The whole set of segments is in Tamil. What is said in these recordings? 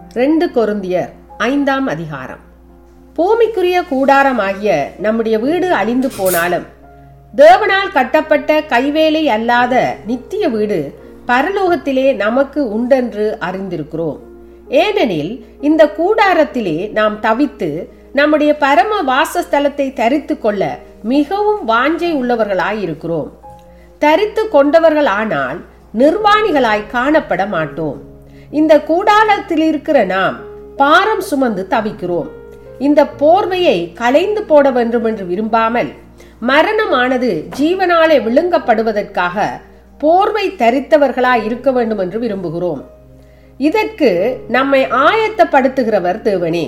ரெண்டு கொருந்தியர் ஐந்தாம் அதிகாரம் பூமிக்குரிய கூடாரமாகிய நம்முடைய வீடு அழிந்து போனாலும் தேவனால் கட்டப்பட்ட கைவேலை அல்லாத நித்திய வீடு பரலோகத்திலே நமக்கு உண்டென்று அறிந்திருக்கிறோம் ஏனெனில் இந்த கூடாரத்திலே நாம் தவித்து நம்முடைய பரம வாசஸ்தலத்தை தரித்து கொள்ள மிகவும் வாஞ்சை உள்ளவர்களாயிருக்கிறோம் தரித்து கொண்டவர்கள் ஆனால் நிர்வாணிகளாய் காணப்பட மாட்டோம் இந்த கூடாரத்தில் இருக்கிற நாம் பாரம் சுமந்து தவிக்கிறோம் இந்த போர்வையை களைந்து போட வேண்டும் என்று விரும்பாமல் மரணமானது ஜீவனாலே விழுங்கப்படுவதற்காக போர்வை தரித்தவர்களாய் இருக்க வேண்டும் என்று விரும்புகிறோம் இதற்கு நம்மை ஆயத்தப்படுத்துகிறவர் தேவனே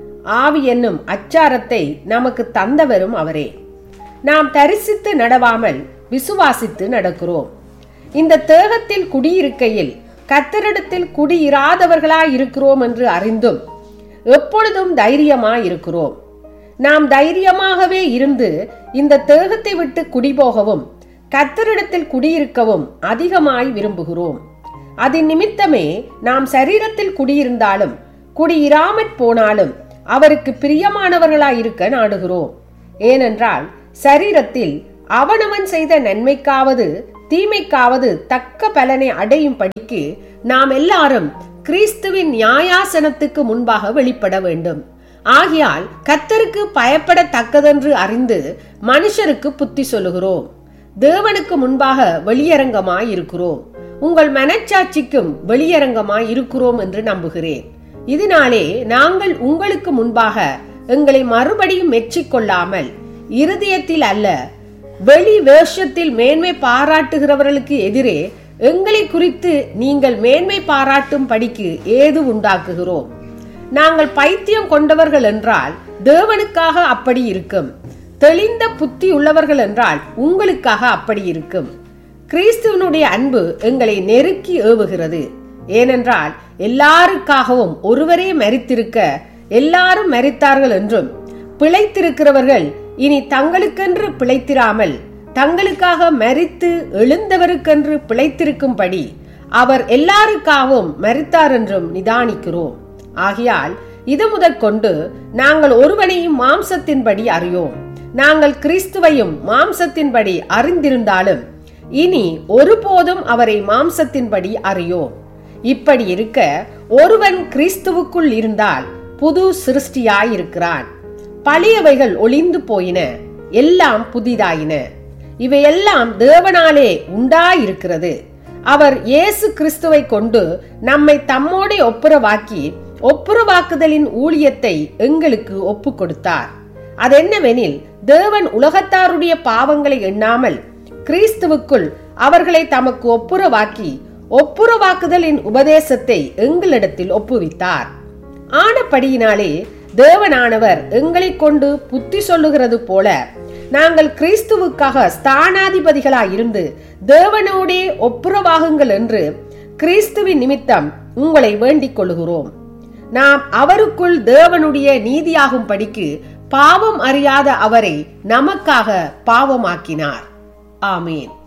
ஆவி என்னும் அச்சாரத்தை நமக்கு தந்தவரும் அவரே நாம் தரிசித்து நடவாமல் விசுவாசித்து நடக்கிறோம் இந்த தேகத்தில் குடியிருக்கையில் கத்தரிடத்தில் குடியிராதவர்களாய் இருக்கிறோம் என்று அறிந்தும் எப்பொழுதும் தைரியமாய் இருக்கிறோம் நாம் தைரியமாகவே இருந்து இந்த தேகத்தை விட்டு குடிபோகவும் கத்தரிடத்தில் குடியிருக்கவும் அதிகமாய் விரும்புகிறோம் அதன் நிமித்தமே நாம் சரீரத்தில் குடியிருந்தாலும் குடியிராமற் போனாலும் அவருக்கு பிரியமானவர்களாயிருக்க நாடுகிறோம் ஏனென்றால் சரீரத்தில் அவனவன் செய்த நன்மைக்காவது தீமைக்காவது தக்க பலனை அடையும் படிக்கு நாம் எல்லாரும் கிறிஸ்துவின் நியாயாசனத்துக்கு முன்பாக வெளிப்பட வேண்டும் ஆகையால் கத்தருக்கு பயப்படத்தக்கதென்று அறிந்து மனுஷருக்கு புத்தி சொல்லுகிறோம் தேவனுக்கு முன்பாக வெளியரங்கமாய் இருக்கிறோம் உங்கள் மனச்சாட்சிக்கும் வெளியரங்கமாய் இருக்கிறோம் என்று நம்புகிறேன் இதனாலே நாங்கள் உங்களுக்கு முன்பாக எங்களை மறுபடியும் மெச்சிக்கொள்ளாமல் இருதயத்தில் அல்ல வெளி வேஷத்தில் மேன்மை பாராட்டுகிறவர்களுக்கு எதிரே எங்களை குறித்து நீங்கள் மேன்மை பாராட்டும் படிக்கு ஏது உண்டாக்குகிறோம் நாங்கள் பைத்தியம் கொண்டவர்கள் என்றால் தேவனுக்காக அப்படி இருக்கும் தெளிந்த புத்தி உள்ளவர்கள் என்றால் உங்களுக்காக அப்படி இருக்கும் கிறிஸ்துவனுடைய அன்பு எங்களை நெருக்கி ஏவுகிறது ஏனென்றால் எல்லாருக்காகவும் ஒருவரே மரித்திருக்க எல்லாரும் மரித்தார்கள் என்றும் பிழைத்திருக்கிறவர்கள் இனி தங்களுக்கென்று பிழைத்திராமல் தங்களுக்காக மரித்து எழுந்தவருக்கென்று பிழைத்திருக்கும்படி அவர் எல்லாருக்காகவும் மரித்தார் என்றும் நிதானிக்கிறோம் ஆகையால் இது முதற்கொண்டு நாங்கள் ஒருவனையும் மாம்சத்தின்படி அறியோம் நாங்கள் கிறிஸ்துவையும் மாம்சத்தின்படி அறிந்திருந்தாலும் இனி ஒருபோதும் அவரை மாம்சத்தின்படி அறியோம் இப்படி இருக்க ஒருவன் கிறிஸ்துவுக்குள் இருந்தால் புது சிருஷ்டியாயிருக்கிறான் பழையவைகள் ஒளிந்து போயின எல்லாம் புதிதாயின இவையெல்லாம் தேவனாலே உண்டாயிருக்கிறது அவர் இயேசு கிறிஸ்துவை கொண்டு நம்மை தம்மோடே ஒப்புரவாக்கி ஒப்புரவாக்குதலின் ஊழியத்தை எங்களுக்கு ஒப்பு கொடுத்தார் அதென்னவெனில் தேவன் உலகத்தாருடைய பாவங்களை எண்ணாமல் கிறிஸ்துவுக்குள் அவர்களை தமக்கு ஒப்புரவாக்கி ஒப்புரவாக்குதலின் உபதேசத்தை எங்களிடத்தில் ஒப்புவித்தார் ஆனபடியினாலே தேவனானவர் எங்களை கொண்டு புத்தி சொல்லுகிறது போல நாங்கள் கிறிஸ்துவுக்காக ஸ்தானாதிபதிகளாய் இருந்து தேவனோடே ஒப்புரவாகுங்கள் என்று கிறிஸ்துவின் நிமித்தம் உங்களை வேண்டிக் கொள்கிறோம் நாம் அவருக்குள் தேவனுடைய நீதியாகும் படிக்கு பாவம் அறியாத அவரை நமக்காக பாவமாக்கினார் ஆமேன்